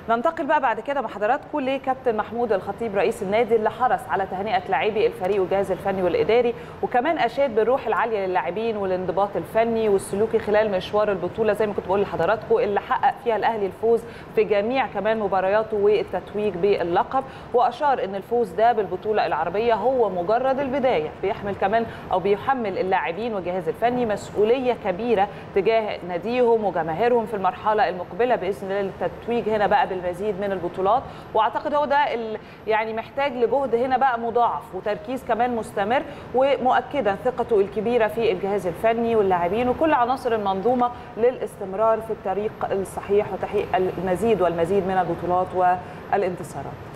ننتقل بقى بعد كده مع حضراتكم لكابتن محمود الخطيب رئيس النادي اللي حرص على تهنئه لاعبي الفريق والجهاز الفني والاداري وكمان اشاد بالروح العاليه للاعبين والانضباط الفني والسلوكي خلال مشوار البطوله زي ما كنت بقول لحضراتكم اللي حقق فيها الاهلي الفوز في جميع كمان مبارياته والتتويج باللقب واشار ان الفوز ده بالبطوله العربيه هو مجرد البدايه بيحمل كمان او بيحمل اللاعبين والجهاز الفني مسؤوليه كبيره تجاه ناديهم وجماهيرهم في المرحله المقبله باذن الله للتتويج هنا بقى بالمزيد من البطولات واعتقد هو ده يعني محتاج لجهد هنا بقى مضاعف وتركيز كمان مستمر ومؤكدا ثقته الكبيره في الجهاز الفني واللاعبين وكل عناصر المنظومه للاستمرار في الطريق الصحيح وتحقيق المزيد والمزيد من البطولات والانتصارات